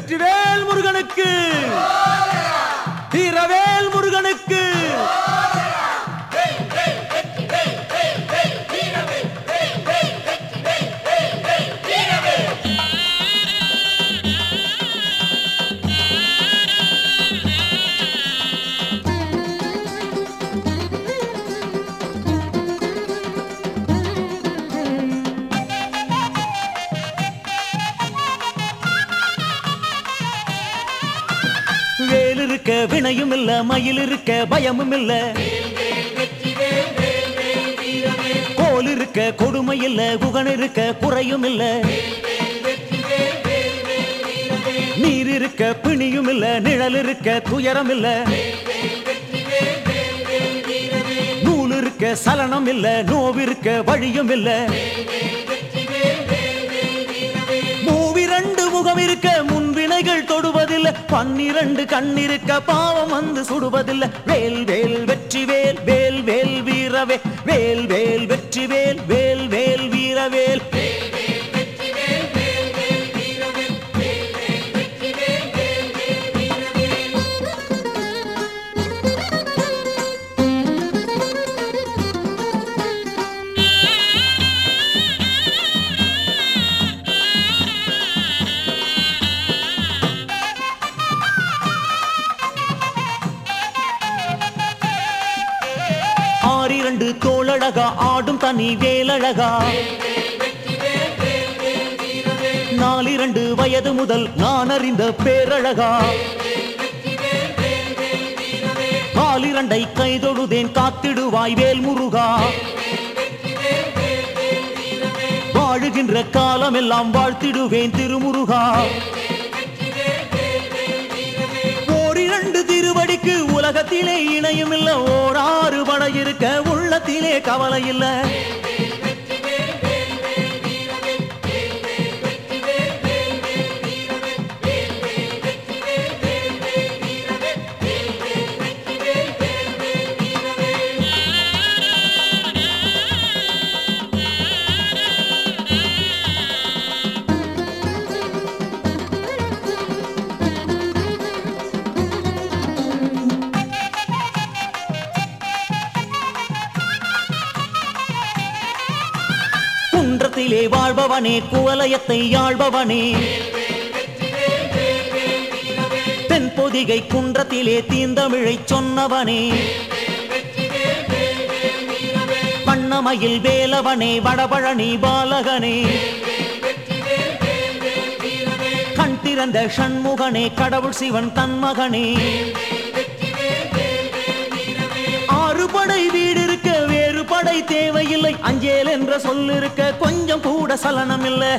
வெற்றிவேல் முருகனுக்கு வீரவேல் முருகனுக்கு வேல் இருக்க வினையும் இல்ல மயில் இருக்க பயமும் இல்ல கோல் இருக்க கொடுமை இல்ல குகன் இருக்க குறையும் இல்ல நீர் இருக்க பிணியும் இல்ல நிழல் இருக்க துயரம் இல்ல நூல் இருக்க சலனம் இல்ல நோவிருக்க வழியும் இல்ல மூவிரண்டு முகம் இருக்க முன்வினைகள் தொடுவதில்லை பன்னிரண்டு கண்ணிருக்க பாவம் வந்து சுடுவதில்லை வேல் வேல் வெற்றி வேல் வேல் வேல் வீரவே வேல் வேல் வெற்றி வேல் வேல் வேல் வீரவேல் ஆறிரண்டு தோளழகா ஆடும் தனி வேலழகா நாலிரண்டு வயது முதல் நான் அறிந்த பேரழகா காலிரண்டை கைதொழுதேன் காத்திடுவாய் வேல் முருகா வாழுகின்ற காலமெல்லாம் வாழ்த்திடுவேன் திருமுருகா ஓரிரண்டு திருவடிக்கு உலகத்திலே இணையும் இல்ல ஓராறு படை இருக்க உள்ளத்திலே கவலை இல்ல குன்றத்திலே வாழ்பவனே குவலயத்தை ஆள்பவனே தென்பொதிகை குன்றத்திலே தீந்தமிழை சொன்னவனே வண்ணமயில் வேலவனே வடபழனி பாலகனே கண் திறந்த ஷண்முகனே கடவுள் சிவன் தன்மகனே ஆறு படை வீடு இருக்க வேறு படை தேவையில்லை அஞ்சேல் என்ற சொல் இருக்க கொஞ்சம் கூட சலனம் இல்லை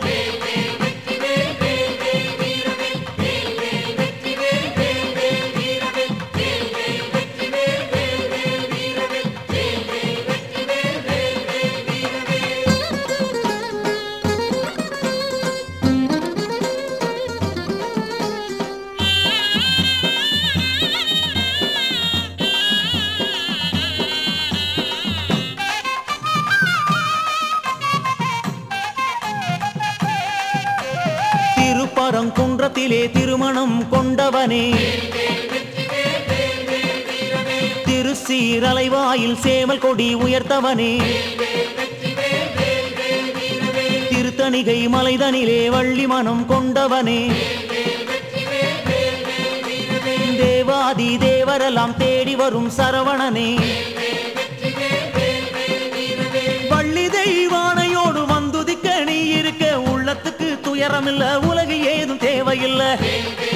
திருப்பரங்குன்றத்திலே திருமணம் கொண்டவனே திருச்சீரலைவாயில் சேமல் கொடி உயர்த்தவனே திருத்தணிகை மலைதனிலே வள்ளி மனம் கொண்டவனே தேவாதி தேவரெல்லாம் தேடி வரும் சரவணனே வள்ளி தெய்வானையோடு வந்துதிக்க நீ இருக்க உள்ளத்துக்கு துயரமில்ல உலகு ஏதும் தேவையில்லை